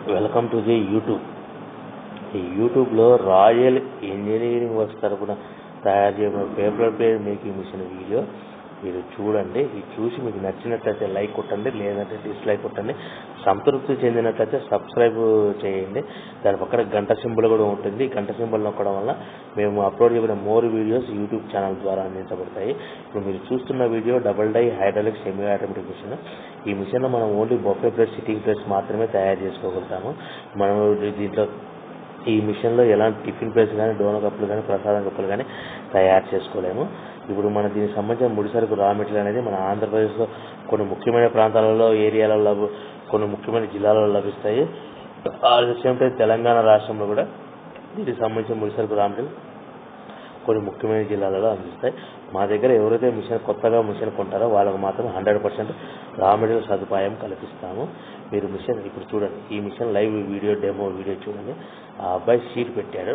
welcome to the YouTube ఈ యూట్యూబ్లో royal engineering works తరపున తయారు చేయబడిన paper plate making machine video మీరు చూడండి ఇది చూసి మీకు నచ్చినట్లయితే లైక్ కొట్టండి లేదంటే డిస్లైక్ కొట్టండి సంతృప్తి చెందినట్లయితే సబ్స్క్రైబ్ చేయండి దాని పక్కన గంట సింబల్ కూడా ఉంటుంది ఈ గంట సింబల్ నొక్కడం వల్ల మేము అప్లోడ్ చేయబడిన మోర్ వీడియోస్ యూట్యూబ్ ఛానల్ ద్వారా అందించబడతాయి ఇప్పుడు మీరు చూస్తున్న video double die hydraulic semi automatic machine ఈ మిషన్లో మనం only buffet plates sitting plates మాత్రమే తయారు చేసుకోగలుగుతాము మనం దీంట్లో ఈ మిషన్లో ఎలాంటి టిఫిన్ ప్లేస్ కానీ డోన కప్పులు కానీ ప్రసాదం కప్పులు కానీ తయారు చేసుకోలేము ఇప్పుడు మన దీనికి సంబంధించిన ముడిసరుకు రా మెటీరియల్ అనేది మన ఆంధ్రప్రదేశ్లో కొన్ని ముఖ్యమైన ప్రాంతాలలో ఏరియాలలో కొన్ని ముఖ్యమైన జిల్లాలలో లభిస్తాయి at the same time Telangana రాష్ట్రంలో కూడా దీనికి సంబంధించిన ముడిసరుకు రా మెటీరియల్ కొన్ని ముఖ్యమైన జిల్లాలలో అందిస్తాయి మా దగ్గర ఎవరైతే మిషన్ కొత్తగా మిషన్ కొంటారో వాళ్ళకు మాత్రం హండ్రెడ్ పర్సెంట్ రా మెటీరియల్ సదుపాయం కల్పిస్తాము మీరు మిషన్ ఇప్పుడు చూడండి ఈ machine live video demo video చూడండి ఆ అబ్బాయి షీట్ పెట్టాడు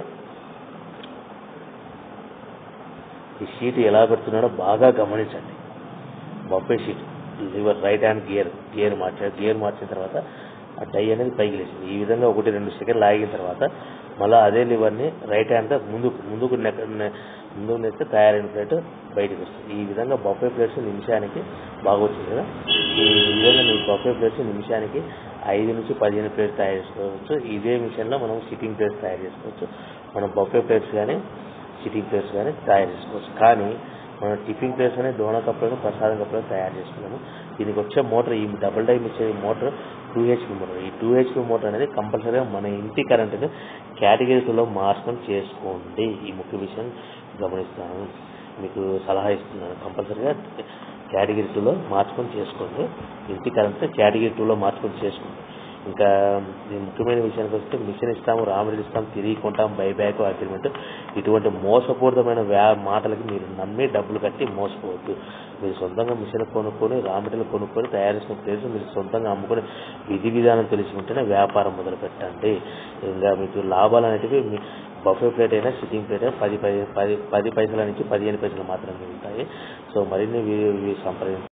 ఈ షీట్ ఎలా పెడుతున్నాడో బాగా గమనించండి buffet sheet lever right hand gear gear మార్చాడు గియర్ మార్చిన తర్వాత ఆ డై అనేది పైకి లేచింది ఈ విధంగా ఒకటి రెండు సెకండ్లు ఆగిన తర్వాత మళ్ళీ అదే లివర్ని రైట్ హ్యాండ్ ముందుకు ముందుకు ముందుకు నెస్తే తయారైన ప్లేట్ బయటకు వస్తుంది ఈ విధంగా బొఫే ప్లేట్స్ నిమిషానికి బాగా వచ్చింది కదా ఈ విధంగా మీ బొఫే ప్లేట్స్ నిమిషానికి ఐదు నుంచి పదిహేను ప్లేట్స్ తయారు చేసుకోవచ్చు ఇదే మిషన్లో మనం సిట్టింగ్ ప్లేట్స్ తయారు చేసుకోవచ్చు మనం బొఫే ప్లేట్స్ కానీ సిట్టింగ్ ప్లేట్స్ కానీ తయారు చేసుకోవచ్చు కానీ మనం టిఫిన్ ప్లేట్స్ అనే డోనా కప్పులను ప్రసాదం కప్పులను తయారు చేసుకున్నాము దీనికి వచ్చే మోటార్ ఈ double die machine motor two HP motor ఈ టూ హెచ్పి మోటార్ అనేది కంపల్సరీగా మన ఇంటి కరెంటుని కేటగిరీ టూలో మార్చడం చేసుకోండి ఈ ముఖ్య విషయం గమనిస్తాను మీకు సలహా ఇస్తున్నాను కంపల్సరీగా కేటగిరీ టూలో మార్చుకొని చేసుకోండి ఇంటి కరెంట్ కేటగిరీ టూలో మార్చుకొని చేసుకోండి ఇంకా ముఖ్యమైన విషయానికి వస్తే మిషన్ ఇస్తాము రామడిల్ ఇస్తాం తిరిగి కొంటాం బైబ్యాక్ అగ్రిమెంట్ ఇటువంటి మోసపూరితమైన వ్యా మాటలకి మీరు నమ్మి డబ్బులు కట్టి మోసపోవద్దు మీరు సొంతంగా మిషన్ కొనుక్కొని రా మెటీరియల్ కొనుక్కొని తయారు చేసిన ప్లేస్ మీరు సొంతంగా అమ్ముకొని విధి విధానం తెలిసి ఉంటేనే వ్యాపారం మొదలు పెట్టండి ఇంకా మీకు లాభాలు అనేటివి మీ బఫే ప్లేట్ అయినా సిట్టింగ్ ప్లేట్ అయినా పది పది పది పది పైసల నుంచి పదిహేను పైసలు మాత్రమే ఉంటాయి సో మరిన్ని సంప్రదించి